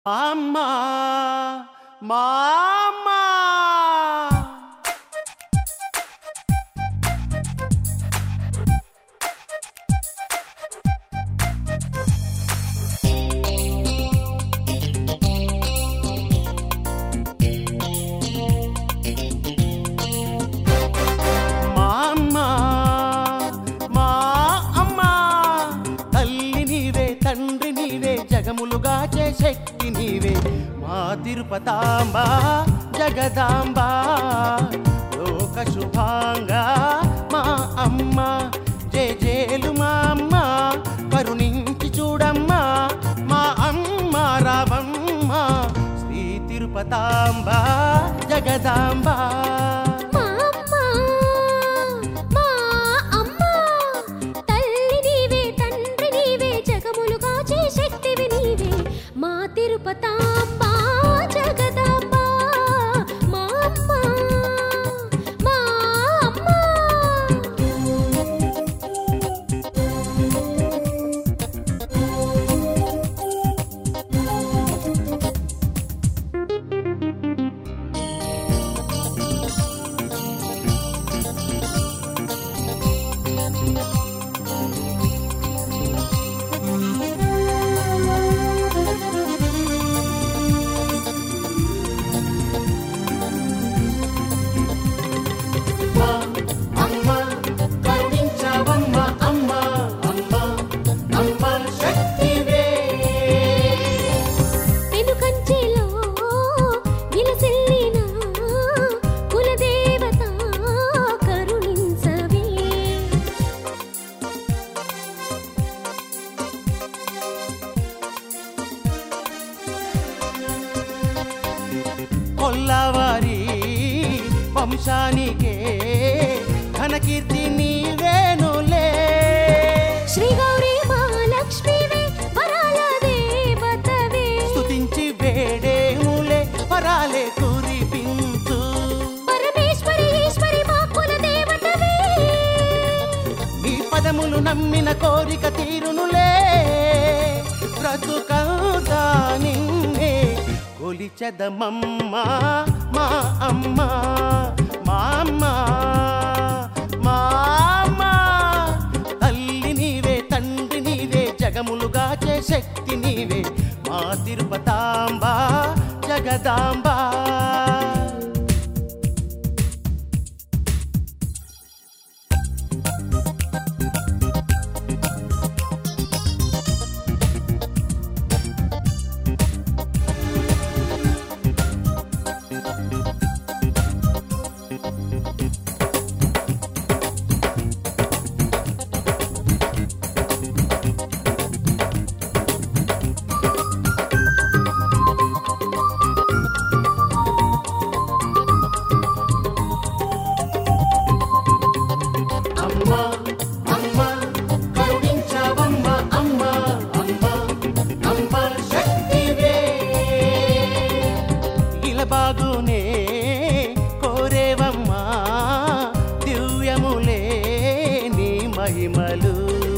అమ్మా మా అమ్మా మా అమ్మా మా అమ్మా తల్లి నీవే తండ్రి నీవే జగములుగా చే శక్తి నీవే మా తిరుపతాంబ జగదాంబ లోక శుభాంగా మా అమ్మ జయ జేలు మా అమ్మ కరుణించి చూడమ్మా మా అమ్మ రావమ్మ శ్రీ తిరుపతాంబ జగదాంబ మా అమ్మ మా అమ్మ తల్లి నీవే తండ్రి నీవే జగములుగా చే శక్తివి నీవే మా తిరుపతాంబ జగదాంబ మా అమ్మ మా అమ్మ అమ్మ కరుణించవమ్మ అమ్మ అమ్మ అమ్మ శక్తివే పెనుకంచెలో విలసిల్లిన కులదేవత కరుణించవే కొల్లవారి వంశానికే ఘనకీర్తి నీవేనులే శ్రీ గౌరీ మహాలక్ష్మివే వరాల దేవతవే స్తుతించి వేడేములే పరాలే కురిపించు పరమేశ్వరి ఈశ్వరి మా కుల దేవతవే నీ పదములు నమ్మిన కోరిక తీరునులే బ్రతుకౌదా నిన్నే కొలిచెదమమ్మ మా అమ్మ మా అమ్మ మా అమ్మ తల్లి నీవే తండ్రి నీవే జగములుగా చే శక్తి నీవే మా తిరుపతాంబ జగదాంబ అమ్మ అమ్మ కరుణించవమ్మ అమ్మ అమ్మ అమ్మ శక్తివే ఇలా బాగునే కోరేవమ్మా దివ్యములే నీ మహిమలు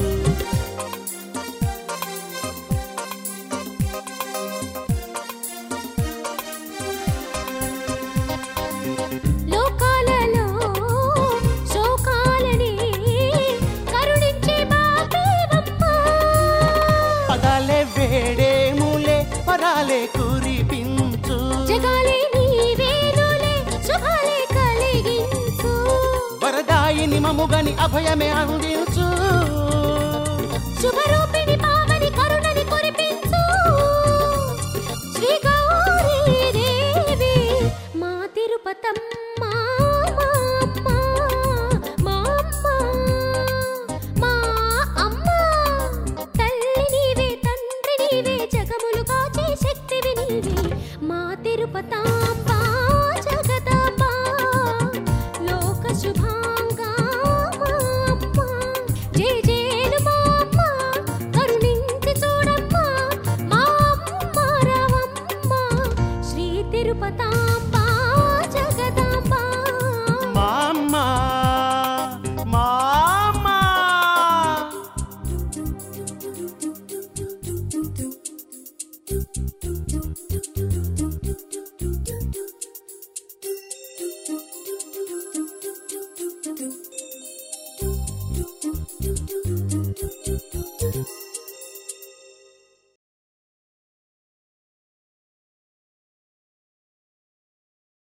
లోకాలలో శోకాలని కరుణించే మా దేవమ్మ పదాలే వేడేములే పరాలే కురిపించు జగాలే నీవేనులే శుభాలే కలిగించు వరదాయిని మముగని అభయమే అందించు శుభరూపిణి పావని కరుణని కురిపించు శ్రీ గౌరీ దేవి మా తిరుపతమ్మ మా అమ్మ, మా అమ్మ, మా అమ్మ. తల్లి నీవే తండ్రి నీవే జగములు కాచే శక్తివి నీవే మా తిరుపతాంబ జగదాంబ లోక శుభాంగా మా అమ్మ. జయ జయలు మా అమ్మ కరుణించి చూడమ్మా మా అమ్మ రావమ్మ శ్రీ తిరుపతాంబ జగదాంబ మా అమ్మ మా అమ్మ Thank you. To to